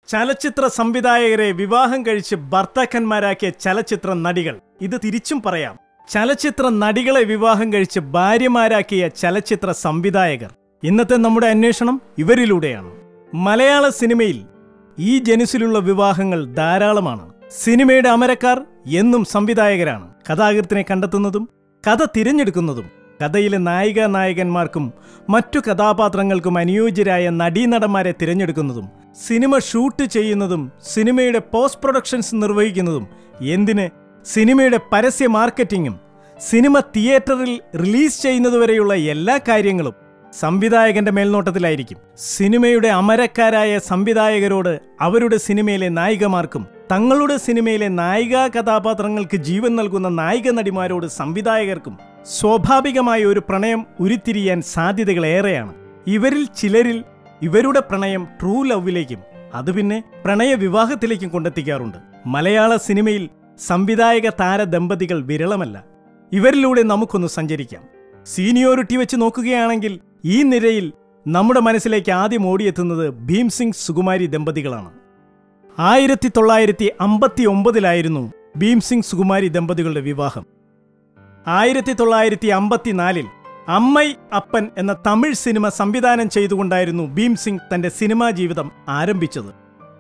ചലച്ചിത്ര സംവിധായകരെ വിവാഹം കഴിച്ച് ഭർത്താക്കന്മാരാക്കിയ ചലച്ചിത്ര നടികൾ ഇത് തിരിച്ചും പറയാം ചലച്ചിത്ര നടികളെ വിവാഹം കഴിച്ച് ഭാര്യമാരാക്കിയ ചലച്ചിത്ര സംവിധായകർ ഇന്നത്തെ നമ്മുടെ അന്വേഷണം ഇവരിലൂടെയാണ് മലയാള സിനിമയിൽ ഈ ജനുസിലുള്ള വിവാഹങ്ങൾ ധാരാളമാണ് സിനിമയുടെ അമരക്കാർ എന്നും സംവിധായകരാണ് കഥാകൃത്തിനെ കണ്ടെത്തുന്നതും കഥ തിരഞ്ഞെടുക്കുന്നതും കഥയിലെ നായിക നായകന്മാർക്കും മറ്റു കഥാപാത്രങ്ങൾക്കും അനുയോജ്യരായ നടീനടന്മാരെ തിരഞ്ഞെടുക്കുന്നതും സിനിമ ഷൂട്ട് ചെയ്യുന്നതും സിനിമയുടെ പോസ്റ്റ് പ്രൊഡക്ഷൻസ് നിർവഹിക്കുന്നതും എന്തിന് സിനിമയുടെ പരസ്യ മാർക്കറ്റിംഗും സിനിമ തിയേറ്ററിൽ റിലീസ് ചെയ്യുന്നതുവരെയുള്ള എല്ലാ കാര്യങ്ങളും സംവിധായകന്റെ മേൽനോട്ടത്തിലായിരിക്കും സിനിമയുടെ അമരക്കാരായ സംവിധായകരോട് അവരുടെ സിനിമയിലെ നായികമാർക്കും തങ്ങളുടെ സിനിമയിലെ നായികാ കഥാപാത്രങ്ങൾക്ക് ജീവൻ നൽകുന്ന നായിക നടിമാരോട് സംവിധായകർക്കും സ്വാഭാവികമായ ഒരു പ്രണയം ഉരുത്തിരിയാൻ സാധ്യതകളേറെയാണ് ഇവരിൽ ചിലരിൽ ഇവരുടെ പ്രണയം ട്രൂ ലവിലേക്കും അത് പിന്നെ പ്രണയ വിവാഹത്തിലേക്കും കൊണ്ടെത്തിക്കാറുണ്ട് മലയാള സിനിമയിൽ സംവിധായക താര ദമ്പതികൾ വിരളമല്ല ഇവരിലൂടെ നമുക്കൊന്ന് സഞ്ചരിക്കാം സീനിയോറിറ്റി വെച്ച് നോക്കുകയാണെങ്കിൽ ഈ നിരയിൽ നമ്മുടെ മനസ്സിലേക്ക് ആദ്യം ഓടിയെത്തുന്നത് ഭീം സിംഗ് സുകുമാരി ദമ്പതികളാണ് ആയിരത്തി തൊള്ളായിരത്തി അമ്പത്തി ഒമ്പതിലായിരുന്നു ഭീം സിംഗ് സുകുമാരി ദമ്പതികളുടെ വിവാഹം ആയിരത്തി തൊള്ളായിരത്തി അമ്പത്തിനാലിൽ അമ്മൈ അപ്പൻ എന്ന തമിഴ് സിനിമ സംവിധാനം ചെയ്തുകൊണ്ടായിരുന്നു ഭീം സിംഗ് തന്റെ സിനിമാ ജീവിതം ആരംഭിച്ചത്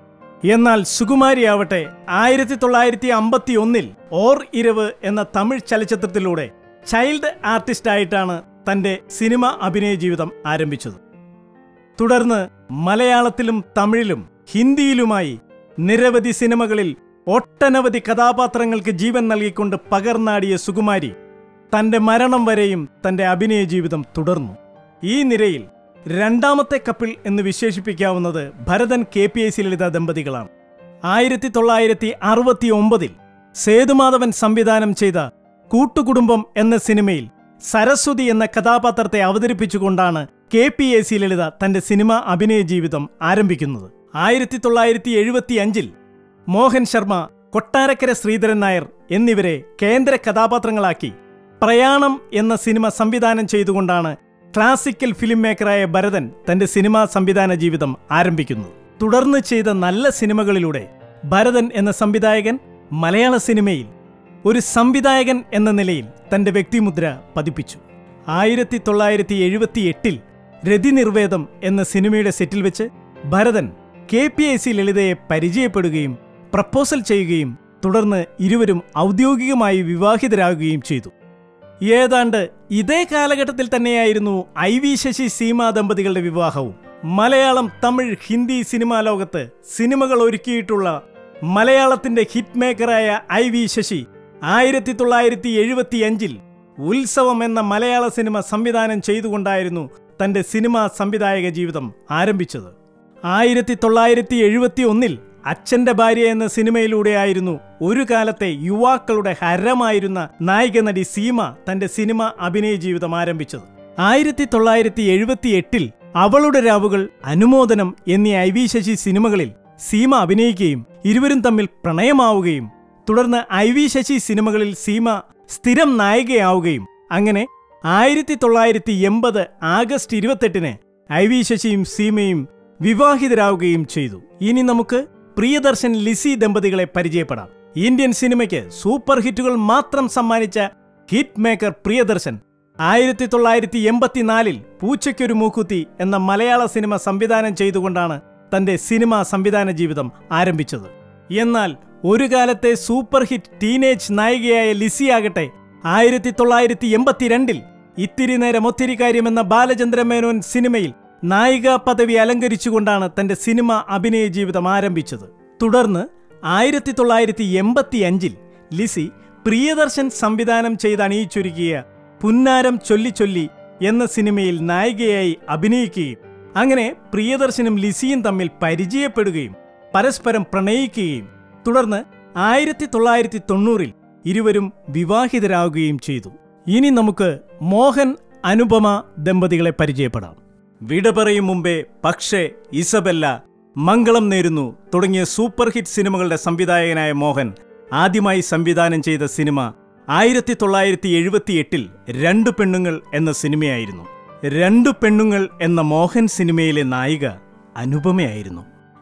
എന്നാൽ സുകുമാരി ആവട്ടെ ആയിരത്തി തൊള്ളായിരത്തി അമ്പത്തി ഒന്നിൽ ഓർ ഇരവ് എന്ന തമിഴ് ചലച്ചിത്രത്തിലൂടെ ചൈൽഡ് ആർട്ടിസ്റ്റായിട്ടാണ് തന്റെ സിനിമ അഭിനയ ജീവിതം ആരംഭിച്ചത് തുടർന്ന് മലയാളത്തിലും തമിഴിലും ഹിന്ദിയിലുമായി നിരവധി സിനിമകളിൽ ഒട്ടനവധി കഥാപാത്രങ്ങൾക്ക് ജീവൻ നൽകിക്കൊണ്ട് പകർന്നാടിയ സുകുമാരി തന്റെ മരണം വരെയും തന്റെ അഭിനയ ജീവിതം തുടർന്നു ഈ നിരയിൽ രണ്ടാമത്തെ കപ്പിൾ എന്ന് വിശേഷിപ്പിക്കാവുന്നത് Bharathan K P S Lalitha ദമ്പതികളാണ് ആയിരത്തി തൊള്ളായിരത്തി അറുപത്തി ഒമ്പതിൽ സേതുമാധവൻ സംവിധാനം ചെയ്ത കൂട്ടുകുടുംബം എന്ന സിനിമയിൽ സരസ്വതി എന്ന കഥാപാത്രത്തെ അവതരിപ്പിച്ചുകൊണ്ടാണ് K P A C Lalitha തന്റെ സിനിമ അഭിനയ ജീവിതം ആരംഭിക്കുന്നത് ആയിരത്തി തൊള്ളായിരത്തി എഴുപത്തി അഞ്ചിൽ മോഹൻ ശർമ്മ കൊട്ടാരക്കര ശ്രീധരൻ നായർ എന്നിവരെ കേന്ദ്ര കഥാപാത്രങ്ങളാക്കി പ്രയാണം എന്ന സിനിമ സംവിധാനം ചെയ്തുകൊണ്ടാണ് ക്ലാസിക്കൽ ഫിലിം മേക്കറായ ഭരതൻ തന്റെ സിനിമാ സംവിധാന ജീവിതം ആരംഭിക്കുന്നത് തുടർന്ന് ചെയ്ത നല്ല സിനിമകളിലൂടെ ഭരതൻ എന്ന സംവിധായകൻ മലയാള സിനിമയിൽ ഒരു സംവിധായകൻ എന്ന നിലയിൽ തന്റെ വ്യക്തിമുദ്ര പതിപ്പിച്ചു ആയിരത്തി തൊള്ളായിരത്തി എഴുപത്തി എട്ടിൽ രതിനിർവേദം എന്ന സിനിമയുടെ സെറ്റിൽ വെച്ച് Bharathan K P I C ലളിതയെ പരിചയപ്പെടുകയും പ്രപ്പോസൽ ചെയ്യുകയും തുടർന്ന് ഇരുവരും ഔദ്യോഗികമായി വിവാഹിതരാകുകയും ചെയ്തു ഏതാണ്ട് ഇതേ കാലഘട്ടത്തിൽ തന്നെയായിരുന്നു ഐ വി ശശി സീമ ദമ്പതികളുടെ വിവാഹവും മലയാളം തമിഴ് ഹിന്ദി സിനിമാ ലോകത്ത് സിനിമകൾ ഒരുക്കിയിട്ടുള്ള മലയാളത്തിന്റെ ഹിറ്റ് മേക്കറായ ഐ വി ശശി ആയിരത്തി തൊള്ളായിരത്തി എഴുപത്തിയഞ്ചിൽ ഉത്സവം എന്ന മലയാള സിനിമ സംവിധാനം ചെയ്തുകൊണ്ടായിരുന്നു തന്റെ സിനിമാ സംവിധായക ജീവിതം ആരംഭിച്ചത് ആയിരത്തി തൊള്ളായിരത്തി എഴുപത്തി ഒന്നിൽ അച്ഛന്റെ ഭാര്യ എന്ന സിനിമയിലൂടെയായിരുന്നു ഒരു കാലത്തെ യുവാക്കളുടെ ഹരമായിരുന്ന നായിക നടി സീമ തന്റെ സിനിമ അഭിനയ ജീവിതം ആരംഭിച്ചത് ആയിരത്തി തൊള്ളായിരത്തി എഴുപത്തി എട്ടിൽ അവളുടെ രാവുകൾ അനുമോദനം എന്നീ ഐ വി ശശി സിനിമകളിൽ സീമ അഭിനയിക്കുകയും ഇരുവരും തമ്മിൽ പ്രണയമാവുകയും തുടർന്ന് ഐ വി ശശി സിനിമകളിൽ സീമ സ്ഥിരം നായികയാവുകയും അങ്ങനെ ആയിരത്തി തൊള്ളായിരത്തി എൺപത് ആഗസ്റ്റ് ഇരുപത്തെട്ടിന് ഐ വി ശശിയും സീമയും വിവാഹിതരാവുകയും ചെയ്തു ഇനി നമുക്ക് പ്രിയദർശൻ ലിസി ദമ്പതികളെ പരിചയപ്പെടാം ഇന്ത്യൻ സിനിമയ്ക്ക് സൂപ്പർ ഹിറ്റുകൾ മാത്രം സമ്മാനിച്ച ഹിറ്റ് മേക്കർ പ്രിയദർശൻ ആയിരത്തി തൊള്ളായിരത്തി എൺപത്തിനാലിൽ പൂച്ചയ്ക്കൊരു മൂക്കുത്തി എന്ന മലയാള സിനിമ സംവിധാനം ചെയ്തുകൊണ്ടാണ് തന്റെ സിനിമാ സംവിധാന ജീവിതം ആരംഭിച്ചത് എന്നാൽ ഒരു കാലത്തെ സൂപ്പർ ഹിറ്റ് ടീനേജ് നായികയായ ലിസിയാകട്ടെ ആയിരത്തി തൊള്ളായിരത്തി എൺപത്തിരണ്ടിൽ ഇത്തിരി നേരം ഒത്തിരി കാര്യം എന്ന ബാലചന്ദ്ര മേനോൻ സിനിമയിൽ നായികാ പദവി അലങ്കരിച്ചുകൊണ്ടാണ് തന്റെ സിനിമ അഭിനയ ജീവിതം ആരംഭിച്ചത് തുടർന്ന് ആയിരത്തി തൊള്ളായിരത്തി എൺപത്തി അഞ്ചിൽ ലിസി പ്രിയദർശൻ സംവിധാനം ചെയ്ത് അണിയിച്ചൊരുക്കിയ പുന്നാരം ചൊല്ലിച്ചൊല്ലി എന്ന സിനിമയിൽ നായികയായി അഭിനയിക്കുകയും അങ്ങനെ പ്രിയദർശനും ലിസിയും തമ്മിൽ പരിചയപ്പെടുകയും പരസ്പരം പ്രണയിക്കുകയും തുടർന്ന് ആയിരത്തി തൊള്ളായിരത്തി തൊണ്ണൂറിൽ ഇരുവരും വിവാഹിതരാകുകയും ചെയ്തു ഇനി നമുക്ക് മോഹൻ അനുപമ ദമ്പതികളെ പരിചയപ്പെടാം വിട പറയും മുമ്പേ പക്ഷേ ഇസബെല്ല മംഗളം നേരുന്നു തുടങ്ങിയ സൂപ്പർ ഹിറ്റ് സിനിമകളുടെ സംവിധായകനായ മോഹൻ ആദ്യമായി സംവിധാനം ചെയ്ത സിനിമ ആയിരത്തി തൊള്ളായിരത്തി എഴുപത്തി എട്ടിൽ രണ്ടു പെണ്ണുങ്ങൾ എന്ന സിനിമയായിരുന്നു രണ്ടു പെണ്ണുങ്ങൾ എന്ന മോഹൻ സിനിമയിലെ നായിക അനുപമയായിരുന്നു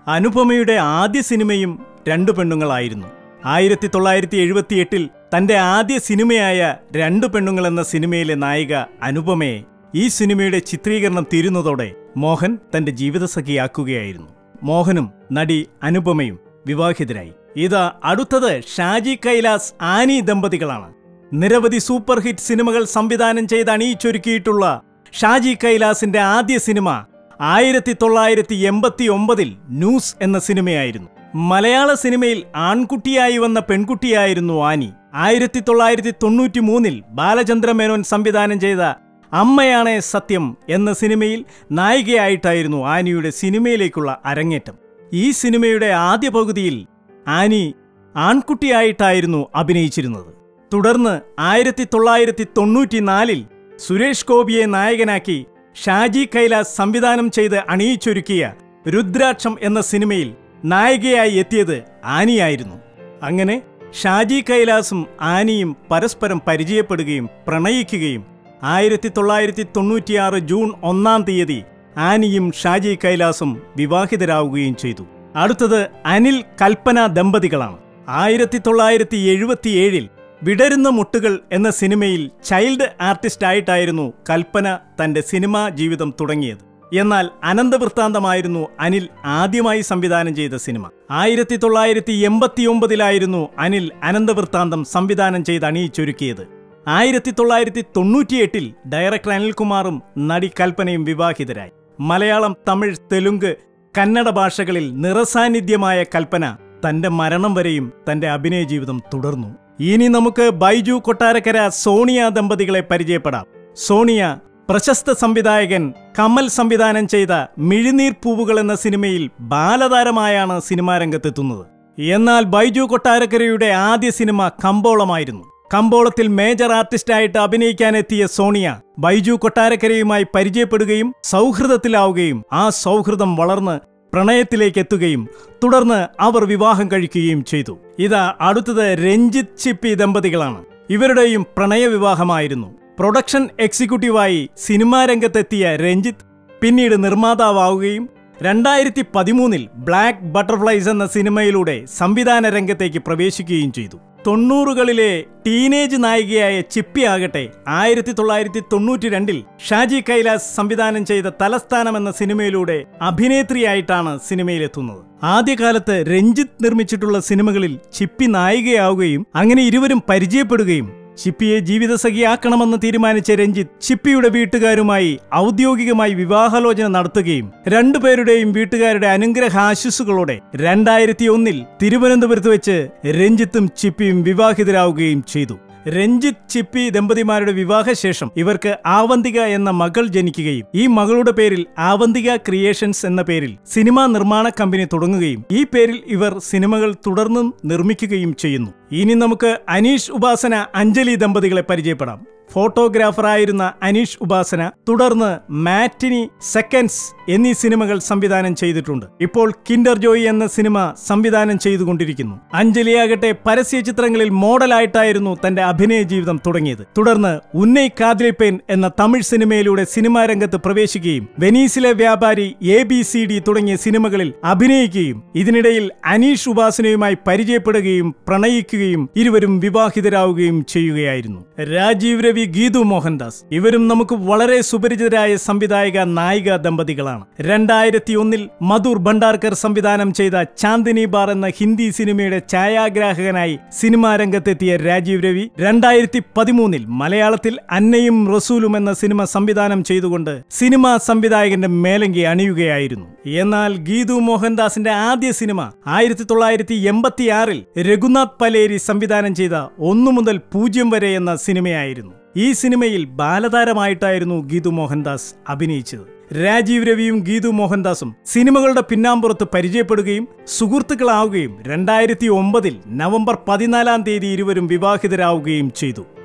അനുപമയുടെ ആദ്യ സിനിമയും രണ്ടു പെണ്ണുങ്ങളായിരുന്നു ആയിരത്തി തൊള്ളായിരത്തി എഴുപത്തിയെട്ടിൽ തന്റെ ആദ്യ സിനിമയായ രണ്ടു പെണ്ണുങ്ങൾ എന്ന സിനിമയിലെ നായിക അനുപമയെ ഈ സിനിമയുടെ ചിത്രീകരണം തീരുന്നതോടെ മോഹൻ തന്റെ ജീവിതസഖിയാക്കുകയായിരുന്നു മോഹനും നടി അനുപമയും വിവാഹിതരായി ഇത് അടുത്തത് ഷാജി കൈലാസ് ആനി ദമ്പതികളാണ് നിരവധി സൂപ്പർ ഹിറ്റ് സിനിമകൾ സംവിധാനം ചെയ്ത് അണിയിച്ചൊരുക്കിയിട്ടുള്ള ഷാജി കൈലാസിന്റെ ആദ്യ സിനിമ ആയിരത്തി തൊള്ളായിരത്തി എൺപത്തി ഒമ്പതിൽ ന്യൂസ് എന്ന സിനിമയായിരുന്നു മലയാള സിനിമയിൽ ആൺകുട്ടിയായി വന്ന പെൺകുട്ടിയായിരുന്നു ആനി ആയിരത്തി തൊള്ളായിരത്തി തൊണ്ണൂറ്റി മൂന്നിൽ ബാലചന്ദ്ര മേനോൻ സംവിധാനം ചെയ്ത അമ്മയാണേ സത്യം എന്ന സിനിമയിൽ നായികയായിട്ടായിരുന്നു ആനിയുടെ സിനിമയിലേക്കുള്ള അരങ്ങേറ്റം ഈ സിനിമയുടെ ആദ്യ പകുതിയിൽ ആനി ആൺകുട്ടിയായിട്ടായിരുന്നു അഭിനയിച്ചിരുന്നത് തുടർന്ന് ആയിരത്തി തൊള്ളായിരത്തി തൊണ്ണൂറ്റിനാലിൽ സുരേഷ് ഗോപിയെ നായകനാക്കി ഷാജി കൈലാസ് സംവിധാനം ചെയ്ത് അണിയിച്ചൊരുക്കിയ രുദ്രാക്ഷം എന്ന സിനിമയിൽ നായികയായി എത്തിയത് ആനിയായിരുന്നു അങ്ങനെ ഷാജി കൈലാസും ആനിയും പരസ്പരം പരിചയപ്പെടുകയും പ്രണയിക്കുകയും ആയിരത്തി തൊള്ളായിരത്തി തൊണ്ണൂറ്റിയാറ് ജൂൺ ഒന്നാം തീയതി ആനിയും ഷാജി കൈലാസും വിവാഹിതരാവുകയും ചെയ്തു അടുത്തത് അനിൽ കൽപ്പന ദമ്പതികളാണ് ആയിരത്തി തൊള്ളായിരത്തി എഴുപത്തിയേഴിൽ വിടരുന്ന മുട്ടുകൾ എന്ന സിനിമയിൽ ചൈൽഡ് ആർട്ടിസ്റ്റായിട്ടായിരുന്നു കൽപ്പന തന്റെ സിനിമാ ജീവിതം തുടങ്ങിയത് എന്നാൽ അനന്തവൃത്താന്തമായിരുന്നു അനിൽ ആദ്യമായി സംവിധാനം ചെയ്ത സിനിമ ആയിരത്തി തൊള്ളായിരത്തി എൺപത്തിയൊമ്പതിലായിരുന്നു അനിൽ അനന്തവൃത്താന്തം സംവിധാനം ചെയ്ത് അണിയിച്ചൊരുക്കിയത് ആയിരത്തി തൊള്ളായിരത്തി തൊണ്ണൂറ്റിയെട്ടിൽ ഡയറക്ടർ അനിൽകുമാറും നടി കൽപ്പനയും വിവാഹിതരായി മലയാളം തമിഴ് തെലുങ്ക് കന്നഡ ഭാഷകളിൽ നിറസാന്നിധ്യമായ കൽപ്പന തന്റെ മരണം വരെയും തന്റെ അഭിനയ ജീവിതം തുടർന്നു ഇനി നമുക്ക് ബൈജു കൊട്ടാരക്കര സോണിയ ദമ്പതികളെ പരിചയപ്പെടാം സോണിയ പ്രശസ്ത സംവിധായകൻ കമൽ സംവിധാനം ചെയ്ത മിഴിനീർ പൂവുകൾ എന്ന സിനിമയിൽ ബാലതാരമായാണ് സിനിമാ രംഗത്തെത്തുന്നത് എന്നാൽ ബൈജു കൊട്ടാരക്കരയുടെ ആദ്യ സിനിമ കമ്പോളമായിരുന്നു കമ്പോളത്തിൽ മേജർ ആർട്ടിസ്റ്റായിട്ട് അഭിനയിക്കാനെത്തിയ സോണിയ ബൈജു കൊട്ടാരക്കരയുമായി പരിചയപ്പെടുകയും സൗഹൃദത്തിലാവുകയും ആ സൗഹൃദം വളർന്ന് പ്രണയത്തിലേക്ക് എത്തുകയും തുടർന്ന് അവർ വിവാഹം കഴിക്കുകയും ചെയ്തു ഇത് അടുത്തത് രഞ്ജിത്ത് ചിപ്പി ദമ്പതികളാണ് ഇവരുടെയും പ്രണയവിവാഹമായിരുന്നു പ്രൊഡക്ഷൻ എക്സിക്യൂട്ടീവായി സിനിമാ രംഗത്തെത്തിയ രഞ്ജിത്ത് പിന്നീട് നിർമ്മാതാവാവുകയും രണ്ടായിരത്തി പതിമൂന്നിൽ ബ്ലാക്ക് ബട്ടർഫ്ലൈസ് എന്ന സിനിമയിലൂടെ സംവിധാന രംഗത്തേക്ക് പ്രവേശിക്കുകയും ചെയ്തു തൊണ്ണൂറുകളിലെ ടീനേജ് നായികയായ ചിപ്പി ആകട്ടെ ആയിരത്തി തൊള്ളായിരത്തി തൊണ്ണൂറ്റി രണ്ടിൽ ഷാജി കൈലാസ് സംവിധാനം ചെയ്ത തലസ്ഥാനം എന്ന സിനിമയിലൂടെ അഭിനേത്രിയായിട്ടാണ് സിനിമയിലെത്തുന്നത് ആദ്യകാലത്ത് രഞ്ജിത്ത് നിർമ്മിച്ചിട്ടുള്ള സിനിമകളിൽ ചിപ്പി നായികയാവുകയും അങ്ങനെ ഇരുവരും പരിചയപ്പെടുകയും ചിപ്പിയെ ജീവിതസഖിയാക്കണമെന്ന് തീരുമാനിച്ച രഞ്ജിത്ത് ചിപ്പിയുടെ വീട്ടുകാരുമായി ഔദ്യോഗികമായി വിവാഹാലോചന നടത്തുകയും രണ്ടുപേരുടെയും വീട്ടുകാരുടെ അനുഗ്രഹാശിസുകളോടെ രണ്ടായിരത്തി ഒന്നിൽ തിരുവനന്തപുരത്ത് വെച്ച് രഞ്ജിത്തും ചിപ്പിയും വിവാഹിതരാവുകയും ചെയ്തു രഞ്ജിത്ത് ചിപ്പി ദമ്പതിമാരുടെ വിവാഹശേഷം ഇവർക്ക് ആവന്തിക എന്ന മകൾ ജനിക്കുകയും ഈ മകളുടെ പേരിൽ ആവന്തിക ക്രിയേഷൻസ് എന്ന പേരിൽ സിനിമാ നിർമ്മാണ കമ്പനി തുടങ്ങുകയും ഈ പേരിൽ ഇവർ സിനിമകൾ തുടർന്നും നിർമ്മിക്കുകയും ചെയ്യുന്നു ഇനി നമുക്ക് അനീഷ് ഉപാസന അഞ്ജലി ദമ്പതികളെ പരിചയപ്പെടാം ഫോട്ടോഗ്രാഫറായിരുന്ന അനീഷ് ഉപാസന തുടർന്ന് മാറ്റിനി സെക്കൻഡ്സ് എന്നീ സിനിമകൾ സംവിധാനം ചെയ്തിട്ടുണ്ട് ഇപ്പോൾ കിൻഡർ ജോയി എന്ന സിനിമ സംവിധാനം ചെയ്തുകൊണ്ടിരിക്കുന്നു അഞ്ജലിയാകട്ടെ പരസ്യ ചിത്രങ്ങളിൽ മോഡലായിട്ടായിരുന്നു തന്റെ അഭിനയ ജീവിതം തുടങ്ങിയത് തുടർന്ന് ഉന്നൈ കാദ്ലിപ്പേൻ എന്ന തമിഴ് സിനിമയിലൂടെ സിനിമാ രംഗത്ത് പ്രവേശിക്കുകയും വെനീസിലെ വ്യാപാരി എ ബി സി ഡി തുടങ്ങിയ സിനിമകളിൽ അഭിനയിക്കുകയും ഇതിനിടയിൽ അനീഷ് ഉപാസനയുമായി പരിചയപ്പെടുകയും പ്രണയിക്കുകയും ഇരുവരും വിവാഹിതരാവുകയും ചെയ്യുകയായിരുന്നു രാജീവ് രവി ഗീതു മോഹൻദാസ് ഇവരും നമുക്ക് വളരെ സുപരിചിതരായ സംവിധായക നായിക ദമ്പതികളാണ് രണ്ടായിരത്തി ഒന്നിൽ മധുർ ഭണ്ഡാർക്കർ സംവിധാനം ചെയ്ത ചാന്ദിനി ബാർ എന്ന ഹിന്ദി സിനിമയുടെ ഛായാഗ്രാഹകനായി സിനിമാ രംഗത്തെത്തിയ രാജീവ് രവി രണ്ടായിരത്തി പതിമൂന്നിൽ മലയാളത്തിൽ അന്നയും റസൂലും എന്ന സിനിമ സംവിധാനം ചെയ്തുകൊണ്ട് സിനിമാ സംവിധായകന്റെ മേലങ്കി അണിയുകയായിരുന്നു എന്നാൽ ഗീതു മോഹൻദാസിന്റെ ആദ്യ സിനിമ ആയിരത്തി തൊള്ളായിരത്തി എൺപത്തിയാറിൽ രഘുനാഥ് പലേരി സംവിധാനം ചെയ്ത ഒന്നു മുതൽ പൂജ്യം വരെ എന്ന സിനിമയായിരുന്നു ഈ സിനിമയിൽ ബാലതാരമായിട്ടായിരുന്നു ഗീതു മോഹൻദാസ് അഭിനയിച്ചത് രാജീവ് രവിയും ഗീതു മോഹൻദാസും സിനിമകളുടെ പിന്നാമ്പുറത്ത് പരിചയപ്പെടുകയും സുഹൃത്തുക്കളാവുകയും രണ്ടായിരത്തി ഒമ്പതിൽ നവംബർ പതിനാലാം തീയതി ഇരുവരും വിവാഹിതരാവുകയും ചെയ്തു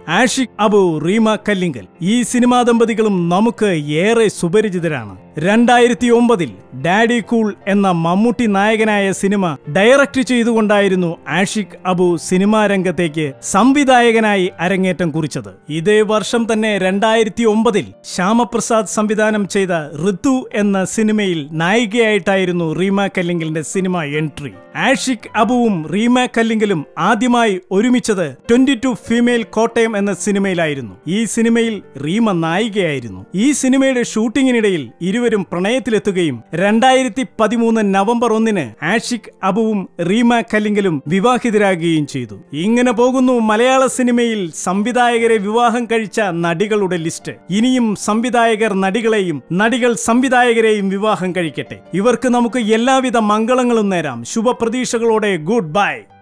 ആഷിഖ് അബു റീമ കല്ലിങ്കൽ ഈ സിനിമാ ദമ്പതികളും നമുക്ക് ഏറെ സുപരിചിതരാണ് രണ്ടായിരത്തി ഒമ്പതിൽ ഡാഡി കൂൾ എന്ന മമ്മൂട്ടി നായകനായ സിനിമ ഡയറക്റ്റ് ചെയ്തുകൊണ്ടായിരുന്നു ആഷിഖ് അബു സിനിമാ രംഗത്തേക്ക് സംവിധായകനായി അരങ്ങേറ്റം കുറിച്ചത് ഇതേ വർഷം തന്നെ രണ്ടായിരത്തി ഒമ്പതിൽ ശ്യാമപ്രസാദ് സംവിധാനം ചെയ്ത ഋതു എന്ന സിനിമയിൽ നായികയായിട്ടായിരുന്നു റീമ കല്ലിങ്കലിന്റെ സിനിമ എൻട്രി ആഷിഖ് അബുവും റീമ കല്ലിങ്കലും ആദ്യമായി ഒരുമിച്ചത് ട്വന്റി ടു ഫീമെയിൽ കോട്ടയം എന്ന സിനിമയിലായിരുന്നു ഈ സിനിമയിൽ റീമ നായികയായിരുന്നു ഈ സിനിമയുടെ ഷൂട്ടിങ്ങിനിടയിൽ ഇരുവരും പ്രണയത്തിലെത്തുകയും രണ്ടായിരത്തി പതിമൂന്ന് നവംബർ ഒന്നിന് ആഷിഖ് അബുവും റീമ കല്ലിങ്കലും വിവാഹിതരാകുകയും ചെയ്തു ഇങ്ങനെ പോകുന്നു മലയാള സിനിമയിൽ സംവിധായകരെ വിവാഹം കഴിച്ച നടികളുടെ ലിസ്റ്റ് ഇനിയും സംവിധായകർ നടികളെയും നടികൾ സംവിധായകരെയും വിവാഹം കഴിക്കട്ടെ ഇവർക്ക് നമുക്ക് എല്ലാവിധ മംഗളങ്ങളും നേരാം ശുഭപ്രതീക്ഷകളോടെ ഗുഡ് ബൈ